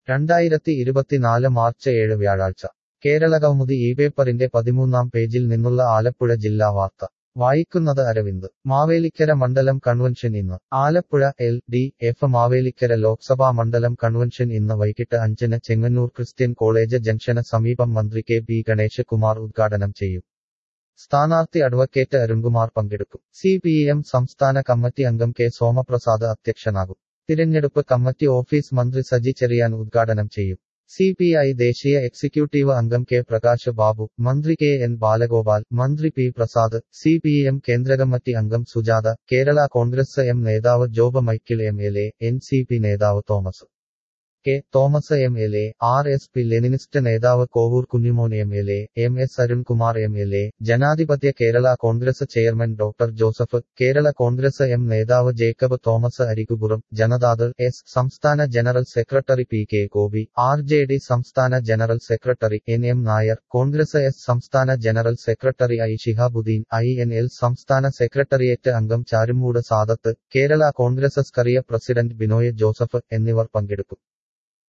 രണ്ടായിരത്തി ഇരുപത്തിനാല് മാർച്ച് ഏഴ് വ്യാഴാഴ്ച കേരളകൗമുദി ഈ പേപ്പറിന്റെ പതിമൂന്നാം പേജിൽ നിന്നുള്ള ആലപ്പുഴ ജില്ലാ വാർത്ത വായിക്കുന്നത് അരവിന്ദ് മാവേലിക്കര മണ്ഡലം കൺവെൻഷൻ ഇന്ന് Alappuzha L D F Mavelikkara Lok Sabha മണ്ഡലം കൺവെൻഷൻ ഇന്ന് വൈകിട്ട് അഞ്ചിന് ചെങ്ങന്നൂർ ക്രിസ്ത്യൻ കോളേജ് ജംഗ്ഷന് സമീപം മന്ത്രി കെ പി ഗണേശ് കുമാർ ഉദ്ഘാടനം ചെയ്യും സ്ഥാനാർത്ഥി അഡ്വക്കേറ്റ് അരുൺകുമാർ പങ്കെടുക്കും സി പി എം സംസ്ഥാന കമ്മിറ്റി അംഗം കെ സോമപ്രസാദ് അധ്യക്ഷനാകും തിരഞ്ഞെടുപ്പ് കമ്മിറ്റി ഓഫീസ് മന്ത്രി സജി ചെറിയാൻ ഉദ്ഘാടനം ചെയ്യും സി പി ഐ ദേശീയ എക്സിക്യൂട്ടീവ് അംഗം കെ പ്രകാശ് ബാബു മന്ത്രി കെ എൻ ബാലഗോപാൽ മന്ത്രി P Prasad C P M കേന്ദ്ര കമ്മിറ്റി അംഗം സുജാത കേരള കോൺഗ്രസ് എം നേതാവ് Job Michael M L A N C P നേതാവ് Thomas K Thomas M L A R S P Leninist നേതാവ് Kovoor കുഞ്ഞിമോൻ M L A M S Arunkumar M L A ജനാധിപത്യ Kerala Congress chairman doctor Joseph Kerala Congress M നേതാവ് Jacob Thomas Arikupuram Janata Dal S സംസ്ഥാന general secretary P K Gopi R J D സംസ്ഥാന general secretary N M Nair Congress S സംസ്ഥാന general secretary I Shihabuddin I N L സംസ്ഥാന secretariat അംഗം Charummood Sadath Kerala Congress Skaria president Binoy Joseph എന്നിവർ പങ്കെടുക്കും